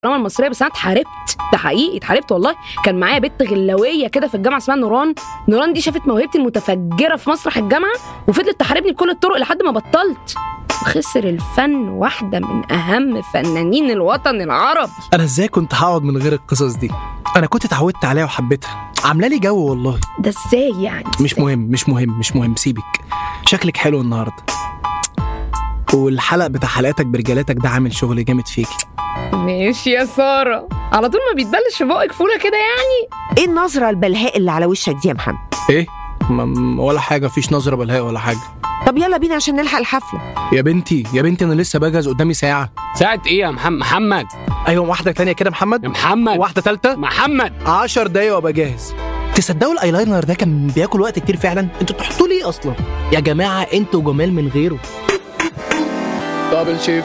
الدراما المصريه بس انا اتحاربت ده حقيقي اتحاربت والله كان معايا بنت غلاويه كده في الجامعه اسمها نوران نوران دي شافت موهبتي المتفجره في مسرح الجامعه وفضلت تحاربني بكل الطرق لحد ما بطلت خسر الفن واحده من اهم فنانين الوطن العربي انا ازاي كنت هقعد من غير القصص دي انا كنت اتعودت عليها وحبيتها عامله لي جو والله ده ازاي يعني مش مهم مش مهم مش مهم سيبك شكلك حلو النهارده والحلق بتاع حلقاتك برجالاتك ده عامل شغل جامد فيكي ماشي يا ساره على طول ما بيتبلش في بقك فوله كده يعني ايه النظره البلهاء اللي على وشك دي يا محمد ايه م- ولا حاجه مفيش نظره بلهاء ولا حاجه طب يلا بينا عشان نلحق الحفله يا بنتي يا بنتي انا لسه بجهز قدامي ساعه ساعة ايه يا محمد محمد ايوه واحده تانية كده محمد يا محمد واحده تالتة محمد 10 دقايق وابقى جاهز تصدقوا الايلاينر ده كان بياكل وقت كتير فعلا انتوا بتحطوا ليه اصلا يا جماعه انتوا جمال من غيره دبل شيفت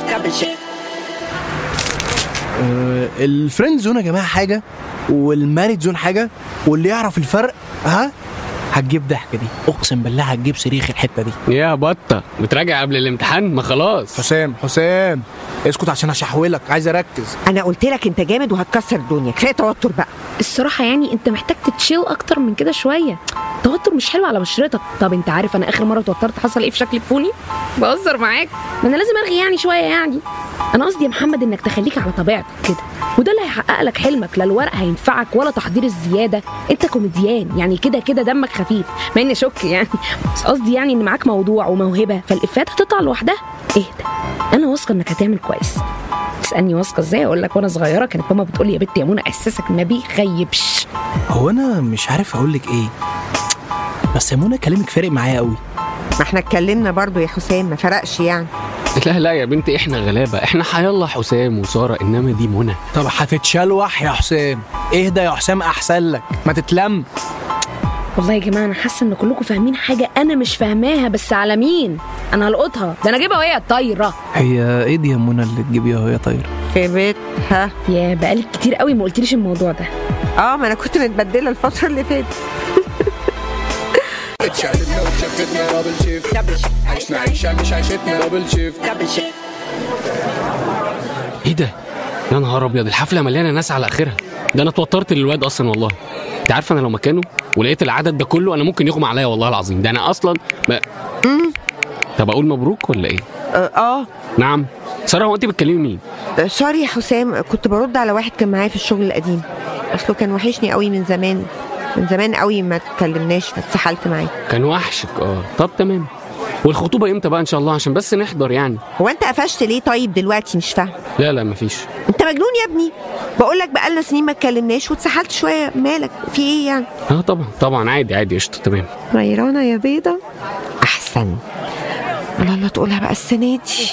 آه الفريند زون يا جماعه حاجه والماريد زون حاجه واللي يعرف الفرق ها هتجيب ضحكه دي اقسم بالله هتجيب صريخ الحته دي يا بطة بتراجع قبل الامتحان ما خلاص حسام حسام اسكت عشان هشحولك عايز اركز انا قلت لك انت جامد وهتكسر الدنيا كفايه توتر بقى الصراحه يعني انت محتاج تتشيل اكتر من كده شويه التوتر مش حلو على بشرتك طب انت عارف انا اخر مره توترت حصل ايه في شكل فوني بهزر معاك ما انا لازم ارغي يعني شويه يعني انا قصدي يا محمد انك تخليك على طبيعتك كده وده اللي هيحقق لك حلمك لا الورق هينفعك ولا تحضير الزياده انت كوميديان يعني كده كده دمك خفيف ما اني شك يعني بس قصدي يعني ان معاك موضوع وموهبه فالافات هتطلع لوحدها اهدى انا واثقه انك هتعمل كويس تسالني واثقه ازاي اقول لك وانا صغيره كانت ماما بتقول لي يا بنتي يا منى احساسك ما بيخيبش هو انا مش عارف اقول لك ايه بس يا منى كلامك فارق معايا قوي ما احنا اتكلمنا برضو يا حسام ما فرقش يعني لا لا يا بنتي احنا غلابة احنا حيالله حسام وسارة انما دي منى طب هتتشلوح يا حسام اهدى يا حسام احسن لك ما تتلم والله يا جماعه انا حاسه ان كلكم فاهمين حاجه انا مش فاهماها بس على مين انا هلقطها ده انا اجيبها وهي طايره هي ايه دي يا منى اللي تجيبيها وهي طايره في بيتها يا بقالك كتير قوي ما قلتليش الموضوع ده اه ما انا كنت متبدله الفتره اللي فاتت ايه ده يا نهار ابيض الحفلة مليانة ناس على اخرها ده انا اتوترت للواد اصلا والله انت عارفه انا لو مكانه ولقيت العدد ده كله انا ممكن يغمى عليا والله العظيم ده انا اصلا ما... طب اقول مبروك ولا ايه اه, آه. نعم ساره هو انت بتكلمي مين آه، سوري يا حسام كنت برد على واحد كان معايا في الشغل القديم اصله كان وحشني قوي من زمان من زمان قوي ما اتكلمناش فاتسحلت معاه كان وحشك اه طب تمام والخطوبه امتى بقى ان شاء الله عشان بس نحضر يعني هو انت قفشت ليه طيب دلوقتي مش فاهم لا لا مفيش انت مجنون يا ابني بقول لك بقالنا سنين ما اتكلمناش واتسحلت شويه مالك في ايه يعني اه طبعا طبعا عادي عادي قشطه تمام غيرانه يا بيضه احسن الله الله تقولها بقى السنه دي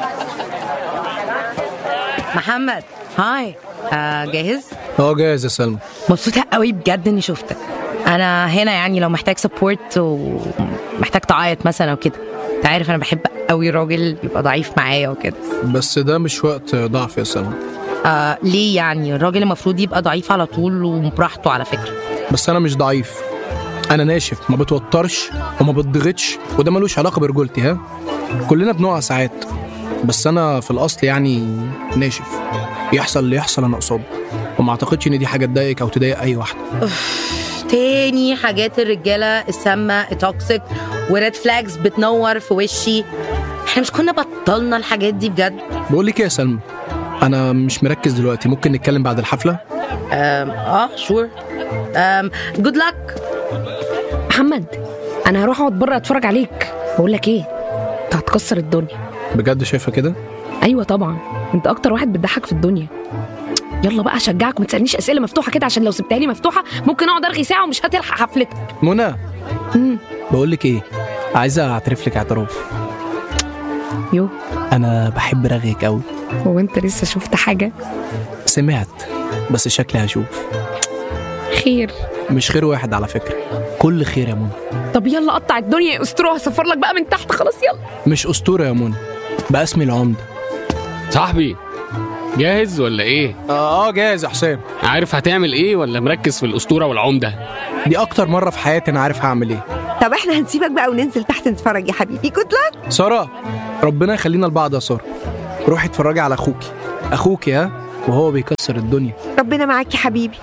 محمد هاي آه جاهز اه جاهز يا سلمى مبسوطه قوي بجد اني شفتك انا هنا يعني لو محتاج سبورت ومحتاج تعيط مثلا او كده انت عارف انا بحب قوي راجل يبقى ضعيف معايا وكده بس ده مش وقت ضعف يا سلمى آه ليه يعني الراجل المفروض يبقى ضعيف على طول وبراحته على فكره بس انا مش ضعيف انا ناشف ما بتوترش وما بتضغطش وده ملوش علاقه برجولتي ها كلنا بنقع ساعات بس انا في الاصل يعني ناشف يحصل اللي يحصل انا قصاده وما اعتقدش ان دي حاجه تضايقك او تضايق اي واحده تاني حاجات الرجاله السامه التوكسيك وريد فلاجز بتنور في وشي احنا مش كنا بطلنا الحاجات دي بجد بقول لك ايه يا سلمى انا مش مركز دلوقتي ممكن نتكلم بعد الحفله آم، اه شور جود لك محمد انا هروح اقعد بره اتفرج عليك بقول لك ايه انت هتكسر الدنيا بجد شايفه كده ايوه طبعا انت اكتر واحد بتضحك في الدنيا يلا بقى اشجعك وما تسالنيش اسئله مفتوحه كده عشان لو سبتها لي مفتوحه ممكن اقعد ارغي ساعه ومش هتلحق حفلتك منى مم. بقول لك ايه عايزه اعترف لك اعتراف يو انا بحب رغيك قوي هو انت لسه شفت حاجه سمعت بس شكلي هشوف خير مش خير واحد على فكره كل خير يا منى طب يلا قطع الدنيا يا اسطوره هسفر لك بقى من تحت خلاص يلا مش اسطوره يا منى بقى اسمي العمده صاحبي جاهز ولا ايه اه اه جاهز يا حسام عارف هتعمل ايه ولا مركز في الاسطوره والعمده دي اكتر مره في حياتي انا عارف هعمل ايه طب احنا هنسيبك بقى وننزل تحت نتفرج يا حبيبي جود لك ساره ربنا يخلينا لبعض يا ساره روحي اتفرجي على اخوكي اخوكي ها وهو بيكسر الدنيا ربنا معاك يا حبيبي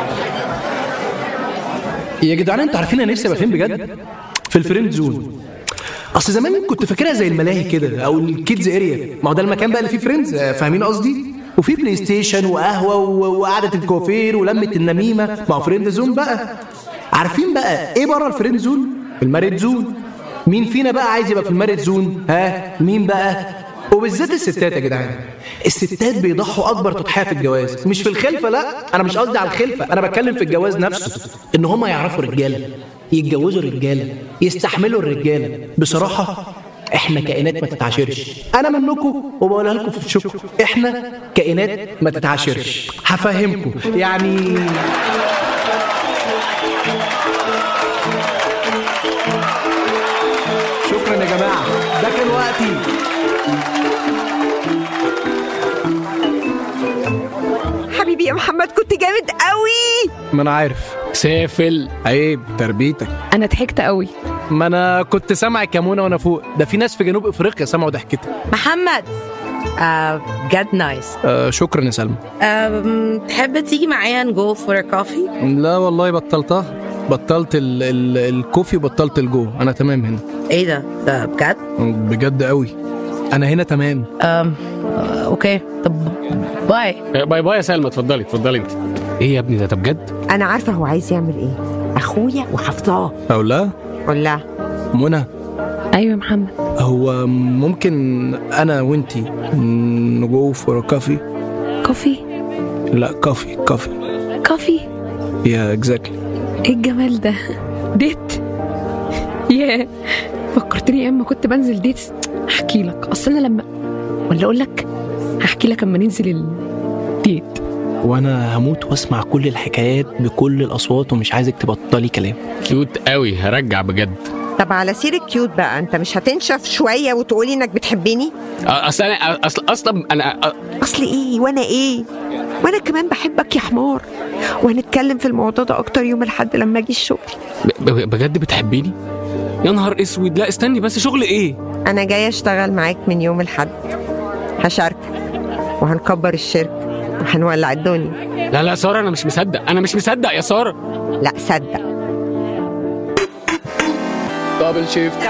يا جدعان انتوا عارفين انا نفسي ابقى فين بجد في الفريند زون اصل زمان كنت فاكرها زي الملاهي كده او الكيدز اريا ما هو ده المكان بقى اللي فيه فريندز آه، فاهمين قصدي وفي بلاي ستيشن وقهوه و- وقعده الكوافير ولمه النميمه ما هو فريند زون بقى عارفين بقى ايه بره الفريند زون الماريد زون مين فينا بقى عايز يبقى في الماريد زون ها مين بقى وبالذات الستات يا جدعان الستات بيضحوا اكبر تضحيه في الجواز مش في الخلفه لا انا مش قصدي على الخلفه انا بتكلم في الجواز نفسه ان هم يعرفوا الرجاله يتجوزوا الرجاله يستحملوا الرجاله بصراحه احنا كائنات ما تتعاشرش انا منكم وبقولها لكم في الشكر احنا كائنات ما تتعاشرش هفهمكم يعني شكرا يا جماعه ده كان وقتي حبيبي يا محمد كنت جامد قوي ما انا عارف سافل عيب تربيتك انا ضحكت قوي ما انا كنت سامع كمونه وانا فوق ده في ناس في جنوب افريقيا سمعوا ضحكتي محمد آه بجد نايس آه شكرا يا سلمى آم، تحب تيجي معايا نجو فور كوفي لا والله بطلتها بطلت ال ال الكوفي وبطلت الجو انا تمام هنا ايه ده ده بجد بجد قوي انا هنا تمام آم، آه، اوكي طب باي آه، باي باي يا سلمى اتفضلي اتفضلي انت ايه يا ابني ده ده بجد انا عارفه هو عايز يعمل ايه اخويا وحافظاه او لا قول لها منى ايوه يا محمد هو ممكن انا وانتي نجو فور كافي كوفي لا كافي كافي كوفي يا اكزاكتلي ايه الجمال ده ديت ياه فكرتني ايام ما كنت بنزل ديتس احكي لك اصل انا لما ولا اقول لك هحكي لك اما ننزل الديت وانا هموت واسمع كل الحكايات بكل الاصوات ومش عايزك تبطلي كلام كيوت قوي هرجع بجد طب على سيرة كيوت بقى انت مش هتنشف شويه وتقولي انك بتحبني آه، اصل انا اصل اصلا انا آه، اصل ايه وانا ايه وانا كمان بحبك يا حمار وهنتكلم في الموضوع ده اكتر يوم الاحد لما اجي الشغل ب- ب- بجد بتحبيني يا نهار اسود لا استني بس شغل ايه انا جايه اشتغل معاك من يوم الاحد هشاركك وهنكبر الشركه وهنولع الدنيا لا لا ساره انا مش مصدق انا مش مصدق يا ساره لا صدق دبل شيفت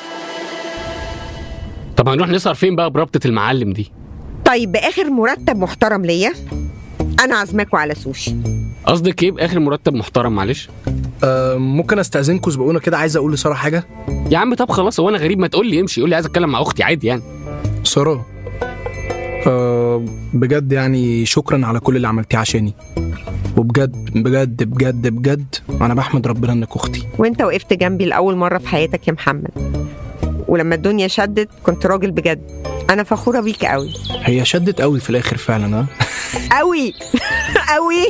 طب هنروح نسهر فين بقى بربطه المعلم دي طيب باخر مرتب محترم ليا انا عازماكوا على سوشي قصدك ايه باخر مرتب محترم معلش آه ممكن استاذنكم سبقونا كده عايز اقول لساره حاجه يا عم طب خلاص هو انا غريب ما تقول لي امشي قول لي عايز اتكلم مع اختي عادي يعني ساره آه بجد يعني شكرا على كل اللي عملتيه عشاني وبجد بجد بجد بجد انا بحمد ربنا انك اختي وانت وقفت جنبي لاول مره في حياتك يا محمد ولما الدنيا شدت كنت راجل بجد انا فخوره بيك قوي هي شدت قوي في الاخر فعلا ها قوي قوي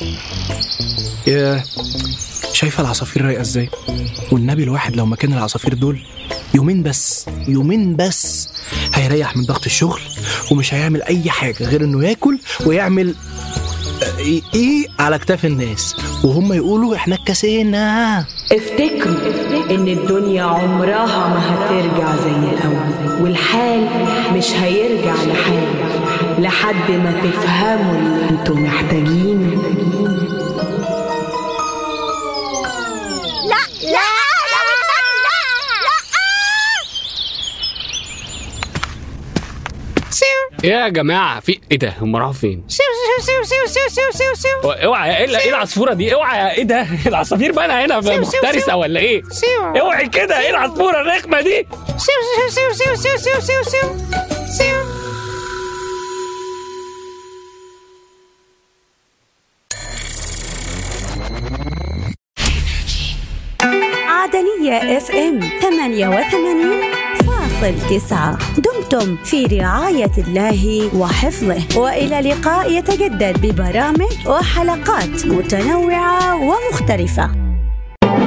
يا شايفه العصافير رايقه ازاي والنبي الواحد لو مكان العصافير دول يومين بس يومين بس هيريح من ضغط الشغل ومش هيعمل اي حاجه غير انه ياكل ويعمل آه، ايه إيه على كتاف الناس وهم يقولوا احنا اتكسينا افتكروا ان الدنيا عمرها ما هترجع زي الاول والحال مش هيرجع لحال لحد ما تفهموا اللي انتوا محتاجينه يا جماعه في ايه ده هم راحوا فين اوعى ايه ايه العصفوره دي اوعى ايه ده العصافير بقى انا هنا مفترسه ولا ايه اوعي كده ايه العصفوره الرخمه دي عدنية اف ام 88 فاصل تسعة دمتم في رعاية الله وحفظه وإلى لقاء يتجدد ببرامج وحلقات متنوعة ومختلفة